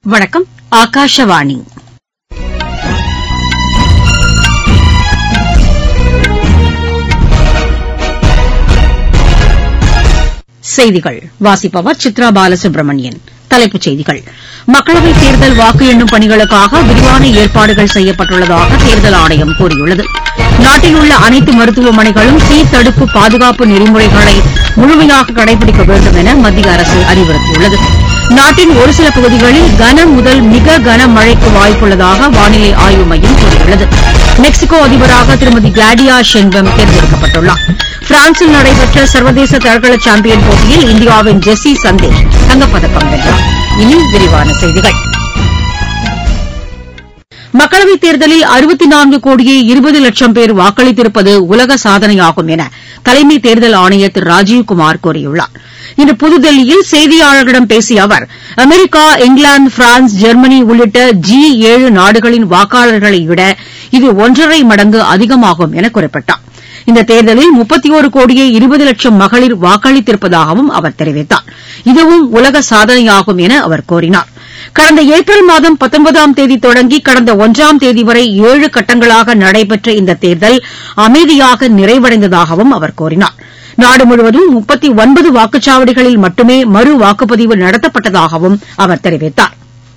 வணக்கம் ஆகாஷவாணி செய்திகள் வாசிப்பவர் சித்ரா பாலசுப்ரமணியன் தலைப்புச் செய்திகள் மக்களவைத் தேர்தல் வாக்கு எண்ணும் பணிகளுக்காக விரிவான ஏற்பாடுகள் செய்யப்பட்டுள்ளதாக தேர்தல் ஆணையம் கூறியுள்ளது நாட்டில் உள்ள அனைத்து மருத்துவமனைகளும் தீத்தடுப்பு பாதுகாப்பு நெறிமுறைகளை முழுமையாக கடைபிடிக்க வேண்டும் என மத்திய அரசு அறிவுறுத்தியுள்ளது நாட்டின் ஒருசில பகுதிகளில் கன முதல் மிக கனமழைக்கு வாய்ப்புள்ளதாக வானிலை ஆய்வு மையம் கூறியுள்ளது மெக்சிகோ அதிபராக திருமதி கிளாடியா ஷென்பம் தேர்ந்தெடுக்கப்பட்டுள்ளார் பிரான்சில் நடைபெற்ற சர்வதேச தடகள சாம்பியன் போட்டியில் இந்தியாவின் ஜெஸ்ஸி சந்தேஷ் தங்கப்பதக்கம் வென்றார் இனி விரிவான செய்திகள் மக்களவைத் தேர்தலில் அறுபத்தி நான்கு கோடியே இருபது லட்சம் பேர் வாக்களித்திருப்பது உலக சாதனையாகும் என தலைமை தேர்தல் ஆணையர் திரு ராஜீவ்குமார் கூறியுள்ளார் இன்று புதுதில்லியில் செய்தியாளர்களிடம் பேசிய அவர் அமெரிக்கா இங்கிலாந்து பிரான்ஸ் ஜெர்மனி உள்ளிட்ட ஜி ஏழு நாடுகளின் வாக்காளர்களை விட இது ஒன்றரை மடங்கு அதிகமாகும் என குறிப்பிட்டார் இந்த தேர்தலில் முப்பத்தோரு கோடியே இருபது லட்சம் மகளிர் வாக்களித்திருப்பதாகவும் அவர் தெரிவித்தார் இதுவும் உலக சாதனையாகும் என அவர் கூறினார் கடந்த ஏப்ரல் மாதம் பத்தொன்பதாம் தேதி தொடங்கி கடந்த ஒன்றாம் தேதி வரை ஏழு கட்டங்களாக நடைபெற்ற இந்த தேர்தல் அமைதியாக நிறைவடைந்ததாகவும் அவர் கூறினார் நாடு முழுவதும் முப்பத்தி ஒன்பது வாக்குச்சாவடிகளில் மட்டுமே மறு வாக்குப்பதிவு நடத்தப்பட்டதாகவும் அவர் தெரிவித்தார்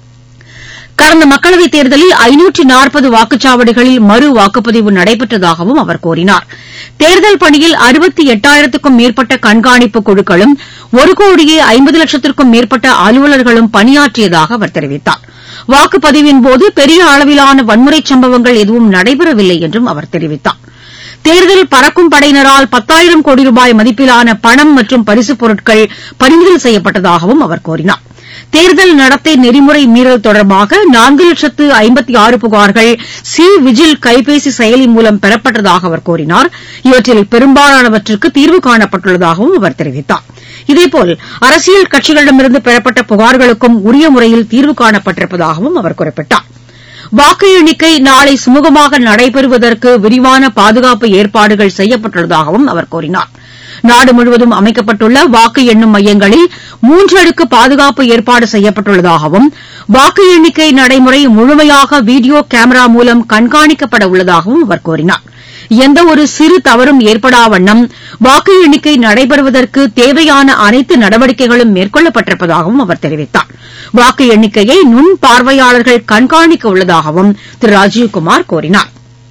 கடந்த மக்களவைத் தேர்தலில் ஐநூற்று நாற்பது வாக்குச்சாவடிகளில் மறு வாக்குப்பதிவு நடைபெற்றதாகவும் அவர் கூறினார் தேர்தல் பணியில் அறுபத்தி எட்டாயிரத்துக்கும் மேற்பட்ட கண்காணிப்பு குழுக்களும் ஒரு கோடியே ஐம்பது லட்சத்திற்கும் மேற்பட்ட அலுவலர்களும் பணியாற்றியதாக அவர் தெரிவித்தார் வாக்குப்பதிவின்போது பெரிய அளவிலான வன்முறைச் சம்பவங்கள் எதுவும் நடைபெறவில்லை என்றும் அவர் தெரிவித்தார் தேர்தல் பறக்கும் படையினரால் பத்தாயிரம் கோடி ரூபாய் மதிப்பிலான பணம் மற்றும் பரிசுப் பொருட்கள் பறிமுதல் செய்யப்பட்டதாகவும் அவர் கூறினார் தேர்தல் நடத்தை நெறிமுறை மீறல் தொடர்பாக நான்கு லட்சத்து ஐம்பத்தி ஆறு புகார்கள் சி விஜில் கைபேசி செயலி மூலம் பெறப்பட்டதாக அவர் கூறினார் இவற்றில் பெரும்பாலானவற்றுக்கு தீர்வு காணப்பட்டுள்ளதாகவும் அவர் தெரிவித்தார் இதேபோல் அரசியல் கட்சிகளிடமிருந்து பெறப்பட்ட புகார்களுக்கும் உரிய முறையில் தீர்வு காணப்பட்டிருப்பதாகவும் அவர் குறிப்பிட்டார் வாக்கு எண்ணிக்கை நாளை சுமூகமாக நடைபெறுவதற்கு விரிவான பாதுகாப்பு ஏற்பாடுகள் செய்யப்பட்டுள்ளதாகவும் அவர் கூறினார் நாடு முழுவதும் அமைக்கப்பட்டுள்ள வாக்கு எண்ணும் மையங்களில் மூன்று அடுக்கு பாதுகாப்பு ஏற்பாடு செய்யப்பட்டுள்ளதாகவும் வாக்கு எண்ணிக்கை நடைமுறை முழுமையாக வீடியோ கேமரா மூலம் கண்காணிக்கப்பட உள்ளதாகவும் அவர் கூறினார் எந்தவொரு சிறு தவறும் ஏற்படா வண்ணம் வாக்கு எண்ணிக்கை நடைபெறுவதற்கு தேவையான அனைத்து நடவடிக்கைகளும் மேற்கொள்ளப்பட்டிருப்பதாகவும் அவர் தெரிவித்தார் வாக்கு எண்ணிக்கையை நுண் பார்வையாளர்கள் கண்காணிக்க உள்ளதாகவும் திரு ராஜீவ்குமார் கூறினார்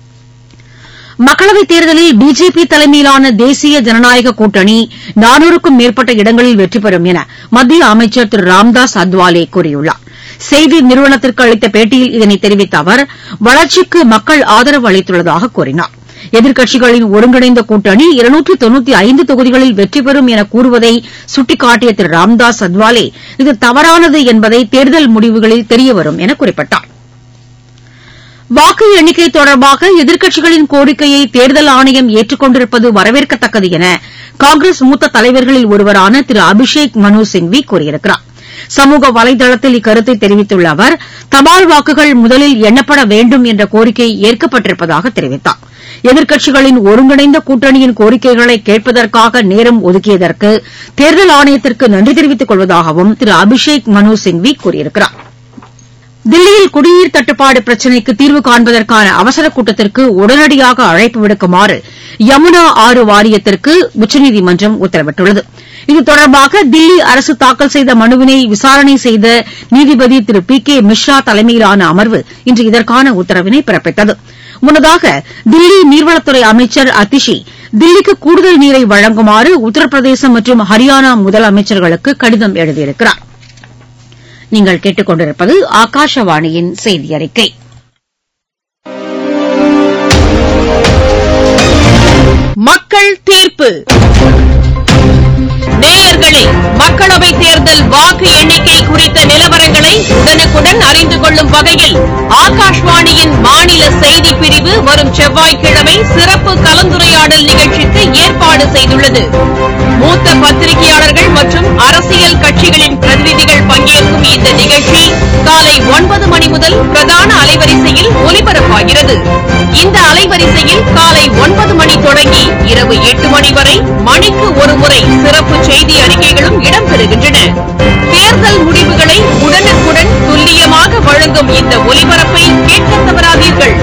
மக்களவைத் தேர்தலில் பிஜேபி தலைமையிலான தேசிய ஜனநாயக கூட்டணி நானூறுக்கும் மேற்பட்ட இடங்களில் வெற்றி பெறும் என மத்திய அமைச்சர் திரு ராம்தாஸ் அத்வாலே கூறியுள்ளார் செய்தி நிறுவனத்திற்கு அளித்த பேட்டியில் இதனை தெரிவித்த அவர் வளர்ச்சிக்கு மக்கள் ஆதரவு அளித்துள்ளதாக கூறினார் எதிர்க்கட்சிகளின் ஒருங்கிணைந்த கூட்டணி இருநூற்று தொன்னூத்தி ஐந்து தொகுதிகளில் வெற்றி பெறும் என கூறுவதை சுட்டிக்காட்டிய திரு ராம்தாஸ் அத்வாலே இது தவறானது என்பதை தேர்தல் முடிவுகளில் தெரியவரும் என குறிப்பிட்டார் வாக்கு எண்ணிக்கை தொடர்பாக எதிர்க்கட்சிகளின் கோரிக்கையை தேர்தல் ஆணையம் ஏற்றுக் கொண்டிருப்பது வரவேற்கத்தக்கது என காங்கிரஸ் மூத்த தலைவர்களில் ஒருவரான திரு அபிஷேக் மனு சிங்வி கூறியிருக்கிறார் சமூக வலைதளத்தில் இக்கருத்தை தெரிவித்துள்ள அவர் தபால் வாக்குகள் முதலில் எண்ணப்பட வேண்டும் என்ற கோரிக்கை ஏற்கப்பட்டிருப்பதாக தெரிவித்தார் எதிர்க்கட்சிகளின் ஒருங்கிணைந்த கூட்டணியின் கோரிக்கைகளை கேட்பதற்காக நேரம் ஒதுக்கியதற்கு தேர்தல் ஆணையத்திற்கு நன்றி தெரிவித்துக் கொள்வதாகவும் திரு அபிஷேக் மனு சிங்வி கூறியிருக்கிறார் தில்லியில் குடிநீர் தட்டுப்பாடு பிரச்சினைக்கு தீர்வு காண்பதற்கான அவசரக் கூட்டத்திற்கு உடனடியாக அழைப்பு விடுக்குமாறு யமுனா ஆறு வாரியத்திற்கு உச்சநீதிமன்றம் உத்தரவிட்டுள்ளது இது தொடர்பாக தில்லி அரசு தாக்கல் செய்த மனுவினை விசாரணை செய்த நீதிபதி திரு பி கே மிஸ்ரா தலைமையிலான அமர்வு இன்று இதற்கான உத்தரவினை பிறப்பித்தது முன்னதாக தில்லி நீர்வளத்துறை அமைச்சர் அதிஷி தில்லிக்கு கூடுதல் நீரை வழங்குமாறு உத்தரப்பிரதேசம் மற்றும் ஹரியானா முதலமைச்சர்களுக்கு கடிதம் எழுதியிருக்கிறார் நீங்கள் கேட்டுக் கொண்டிருப்பது ஆகாஷவாணியின் செய்தி அறிக்கை மக்கள் தீர்ப்பு நேயர்களே மக்களவைத் தேர்தல் வாக்கு எண்ணிக்கை குறித்த நிலவரங்களை உடனுக்குடன் அறிந்து கொள்ளும் வகையில் ஆகாஷ்வாணியின் மாநில செய்திப் பிரிவு வரும் செவ்வாய்க்கிழமை சிறப்பு கலந்துரையாடல் நிகழ்ச்சிக்கு ஏற்பாடு செய்துள்ளது மூத்த பத்திரிகையாளர்கள் மற்றும் அரசியல் கட்சிகளின் பிரதிநிதிகள் பங்கேற்கும் இந்த நிகழ்ச்சி காலை ஒன்பது மணி முதல் பிரதான அலைவரிசையில் ஒலிபரப்பாகிறது இந்த அலைவரிசையில் காலை ஒன்பது மணி தொடங்கி இரவு எட்டு மணி வரை மணிக்கு ஒருமுறை சிறப்பு செய்தி அறிக்கைகளும் இடம்பெறுகின்றன தேர்தல் முடிவுகளை உடனுக்குடன் துல்லியமான வழங்கும் இந்த ஒலிபரப்பை கேட்க தவறாதீர்கள்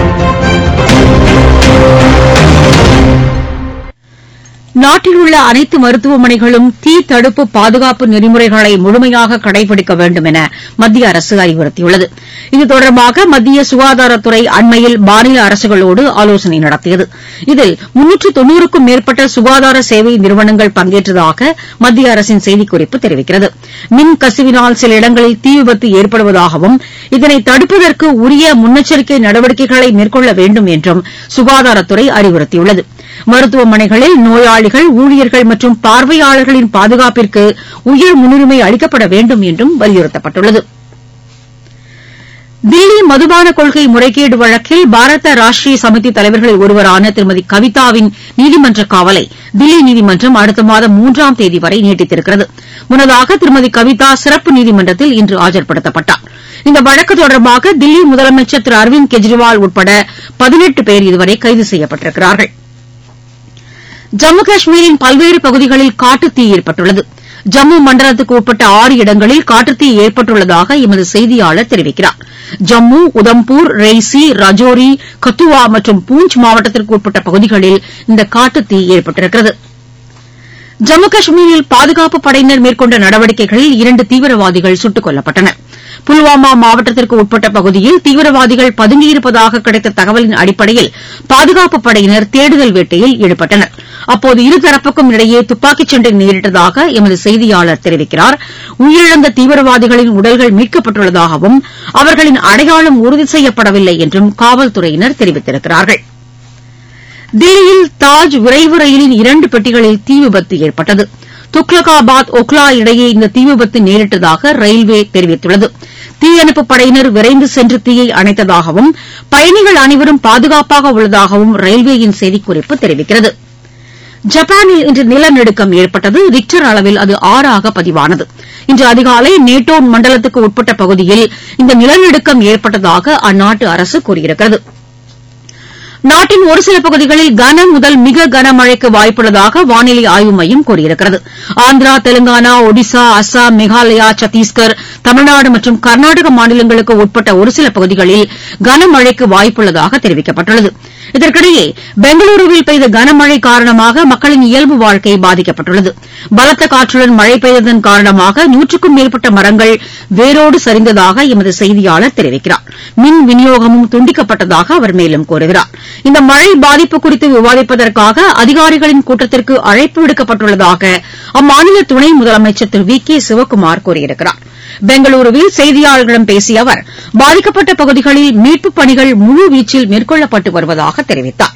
நாட்டில் உள்ள அனைத்து மருத்துவமனைகளும் தீ தடுப்பு பாதுகாப்பு நெறிமுறைகளை முழுமையாக கடைபிடிக்க வேண்டும் என மத்திய அரசு அறிவுறுத்தியுள்ளது இது தொடர்பாக மத்திய சுகாதாரத்துறை அண்மையில் மாநில அரசுகளோடு ஆலோசனை நடத்தியது இதில் முன்னூற்று தொன்னூறுக்கும் மேற்பட்ட சுகாதார சேவை நிறுவனங்கள் பங்கேற்றதாக மத்திய அரசின் செய்திக்குறிப்பு தெரிவிக்கிறது மின் கசிவினால் சில இடங்களில் தீ விபத்து ஏற்படுவதாகவும் இதனை தடுப்பதற்கு உரிய முன்னெச்சரிக்கை நடவடிக்கைகளை மேற்கொள்ள வேண்டும் என்றும் சுகாதாரத்துறை அறிவுறுத்தியுள்ளது மருத்துவமனைகளில் நோயாளிகள் ஊழியர்கள் மற்றும் பார்வையாளர்களின் பாதுகாப்பிற்கு உயர் முன்னுரிமை அளிக்கப்பட வேண்டும் என்றும் வலியுறுத்தப்பட்டுள்ளது தில்லி மதுபான கொள்கை முறைகேடு வழக்கில் பாரத ராஷ்டிரிய சமிதி தலைவர்களில் ஒருவரான திருமதி கவிதாவின் நீதிமன்ற காவலை தில்லி நீதிமன்றம் அடுத்த மாதம் மூன்றாம் தேதி வரை நீட்டித்திருக்கிறது முன்னதாக திருமதி கவிதா சிறப்பு நீதிமன்றத்தில் இன்று ஆஜர்படுத்தப்பட்டார் இந்த வழக்கு தொடர்பாக தில்லி முதலமைச்சர் திரு அரவிந்த் கெஜ்ரிவால் உட்பட பதினெட்டு பேர் இதுவரை கைது செய்யப்பட்டிருக்கிறார்கள் ஜம்மு காஷ்மீரின் பல்வேறு பகுதிகளில் காட்டுத்தீ ஏற்பட்டுள்ளது ஜம்மு மண்டலத்துக்கு உட்பட்ட ஆறு இடங்களில் காட்டுத்தீ ஏற்பட்டுள்ளதாக எமது செய்தியாளர் தெரிவிக்கிறார் ஜம்மு உதம்பூர் ரெய்சி ரஜோரி கத்துவா மற்றும் பூஞ்ச் மாவட்டத்திற்கு உட்பட்ட பகுதிகளில் இந்த காட்டுத்தீ ஏற்பட்டிருக்கிறது ஜம்மு காஷ்மீரில் பாதுகாப்புப் படையினர் மேற்கொண்ட நடவடிக்கைகளில் இரண்டு தீவிரவாதிகள் சுட்டுக் கொல்லப்பட்டனர் புல்வாமா மாவட்டத்திற்கு உட்பட்ட பகுதியில் தீவிரவாதிகள் பதுங்கியிருப்பதாக கிடைத்த தகவலின் அடிப்படையில் பாதுகாப்புப் படையினர் தேடுதல் வேட்டையில் ஈடுபட்டனர் அப்போது இருதரப்புக்கும் இடையே துப்பாக்கிச் சண்டை நேரிட்டதாக எமது செய்தியாளர் தெரிவிக்கிறார் உயிரிழந்த தீவிரவாதிகளின் உடல்கள் மீட்கப்பட்டுள்ளதாகவும் அவர்களின் அடையாளம் உறுதி செய்யப்படவில்லை என்றும் காவல்துறையினர் தெரிவித்திருக்கிறார்கள் தில்லியில் தாஜ் விரைவு ரயிலின் இரண்டு பெட்டிகளில் தீ விபத்து ஏற்பட்டது துக்லகாபாத் ஒக்லா இடையே இந்த தீ விபத்து நேரிட்டதாக ரயில்வே தெரிவித்துள்ளது தீயணைப்புப் படையினர் விரைந்து சென்று தீயை அணைத்ததாகவும் பயணிகள் அனைவரும் பாதுகாப்பாக உள்ளதாகவும் ரயில்வேயின் செய்திக்குறிப்பு தெரிவிக்கிறது ஜப்பானில் இன்று நிலநடுக்கம் ஏற்பட்டது ரிக்டர் அளவில் அது ஆறாக பதிவானது இன்று அதிகாலை நேட்டோன் மண்டலத்துக்கு உட்பட்ட பகுதியில் இந்த நிலநடுக்கம் ஏற்பட்டதாக அந்நாட்டு அரசு கூறியிருக்கிறது நாட்டின் ஒரு சில பகுதிகளில் கன முதல் மிக கனமழைக்கு வாய்ப்புள்ளதாக வானிலை ஆய்வு மையம் கூறியிருக்கிறது ஆந்திரா தெலுங்கானா ஒடிசா அஸ்ஸாம் மேகாலயா சத்தீஸ்கர் தமிழ்நாடு மற்றும் கர்நாடக மாநிலங்களுக்கு உட்பட்ட ஒரு சில பகுதிகளில் கனமழைக்கு வாய்ப்புள்ளதாக தெரிவிக்கப்பட்டுள்ளது இதற்கிடையே பெங்களூருவில் பெய்த கனமழை காரணமாக மக்களின் இயல்பு வாழ்க்கை பாதிக்கப்பட்டுள்ளது பலத்த காற்றுடன் மழை பெய்ததன் காரணமாக நூற்றுக்கும் மேற்பட்ட மரங்கள் வேரோடு சரிந்ததாக எமது செய்தியாளர் தெரிவிக்கிறார் மின் விநியோகமும் துண்டிக்கப்பட்டதாக அவர் மேலும் கூறுகிறார் இந்த மழை பாதிப்பு குறித்து விவாதிப்பதற்காக அதிகாரிகளின் கூட்டத்திற்கு அழைப்பு விடுக்கப்பட்டுள்ளதாக அம்மாநில துணை முதலமைச்சர் திரு வி கே சிவக்குமார் கூறியிருக்கிறார் பெங்களூருவில் செய்தியாளர்களிடம் பேசிய அவர் பாதிக்கப்பட்ட பகுதிகளில் மீட்புப் பணிகள் முழுவீச்சில் மேற்கொள்ளப்பட்டு வருவதாக தெரிவித்தார்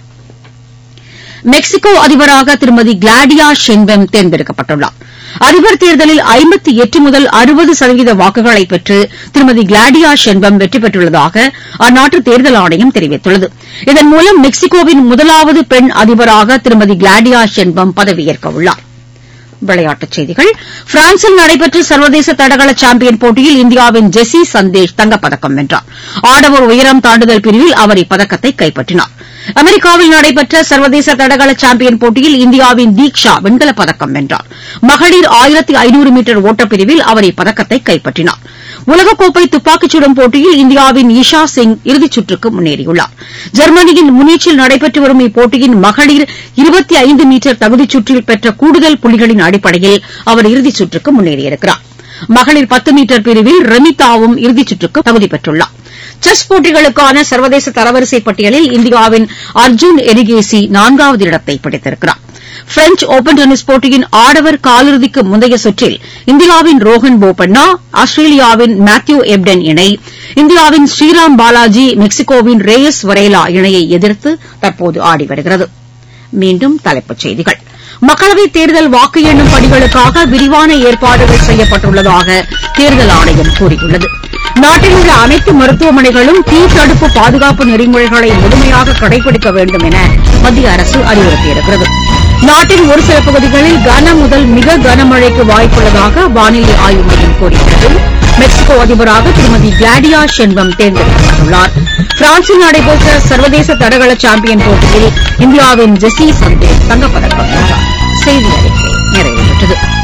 மெக்சிகோ அதிபராக திருமதி கிளாடியா ஷென்பெம் தேர்ந்தெடுக்கப்பட்டுள்ளார் அதிபர் தேர்தலில் ஐம்பத்தி எட்டு முதல் அறுபது சதவீத வாக்குகளை பெற்று திருமதி கிளாடியா ஷென்பம் வெற்றி பெற்றுள்ளதாக அந்நாட்டு தேர்தல் ஆணையம் தெரிவித்துள்ளது இதன் மூலம் மெக்சிகோவின் முதலாவது பெண் அதிபராக திருமதி கிளாடியா ஷென்பம் பதவியேற்க உள்ளார் விளையாட்டுச் செய்திகள் பிரான்சில் நடைபெற்ற சர்வதேச தடகள சாம்பியன் போட்டியில் இந்தியாவின் ஜெசி சந்தேஷ் தங்கப்பதக்கம் வென்றார் ஆடவர் உயரம் தாண்டுதல் பிரிவில் அவர் இப்பதக்கத்தை கைப்பற்றினார் அமெரிக்காவில் நடைபெற்ற சர்வதேச தடகள சாம்பியன் போட்டியில் இந்தியாவின் தீக்ஷா வெண்கலப் பதக்கம் வென்றார் மகளிர் ஆயிரத்தி ஐநூறு மீட்டர் ஓட்டப்பிரிவில் அவர் இப்பதக்கத்தை கைப்பற்றினார் உலகக்கோப்பை துப்பாக்கிச் சுடும் போட்டியில் இந்தியாவின் ஈஷா சிங் இறுதிச் சுற்றுக்கு முன்னேறியுள்ளார் ஜெர்மனியின் முனிச்சில் நடைபெற்று வரும் இப்போட்டியின் மகளிர் இருபத்தி ஐந்து மீட்டர் தகுதிச் சுற்றில் பெற்ற கூடுதல் புள்ளிகளின் அடிப்படையில் அவர் இறுதிச் சுற்றுக்கு முன்னேறியிருக்கிறார் மகளிர் பத்து மீட்டர் பிரிவில் ரெமிதாவும் இறுதிச் சுற்றுக்கு தகுதி பெற்றுள்ளார் செஸ் போட்டிகளுக்கான சர்வதேச தரவரிசை பட்டியலில் இந்தியாவின் அர்ஜுன் எரிகேசி நான்காவது இடத்தை பிடித்திருக்கிறார் பிரெஞ்ச் ஒபன் டென்னிஸ் போட்டியின் ஆடவர் காலிறுதிக்கு முந்தைய சுற்றில் இந்தியாவின் ரோஹன் போபண்ணா ஆஸ்திரேலியாவின் மேத்யூ எப்டன் இணை இந்தியாவின் ஸ்ரீராம் பாலாஜி மெக்சிகோவின் ரேயஸ் வரேலா இணையை எதிர்த்து தற்போது ஆடி வருகிறது மீண்டும் தலைப்புச் செய்திகள் மக்களவைத் தேர்தல் வாக்கு எண்ணும் பணிகளுக்காக விரிவான ஏற்பாடுகள் செய்யப்பட்டுள்ளதாக தேர்தல் ஆணையம் கூறியுள்ளது நாட்டில் உள்ள அனைத்து மருத்துவமனைகளும் தீ தடுப்பு பாதுகாப்பு நெறிமுறைகளை முழுமையாக கடைபிடிக்க வேண்டும் என மத்திய அரசு அறிவுறுத்தியிருக்கிறது நாட்டின் ஒரு சில பகுதிகளில் கன முதல் மிக கனமழைக்கு வாய்ப்புள்ளதாக வானிலை ஆய்வு மையம் கூறியுள்ளது மெக்சிகோ அதிபராக திருமதி கிளாடியா ஷென்பம் தேர்ந்தெடுக்கப்பட்டுள்ளார் பிரான்சில் நடைபெற்ற சர்வதேச தடகள சாம்பியன் போட்டியில் இந்தியாவின் ஜெசி சந்தேஷ் தங்கப்பதக்கம் வென்றார் செய்தி அறிக்கை நிறைவு பெற்றது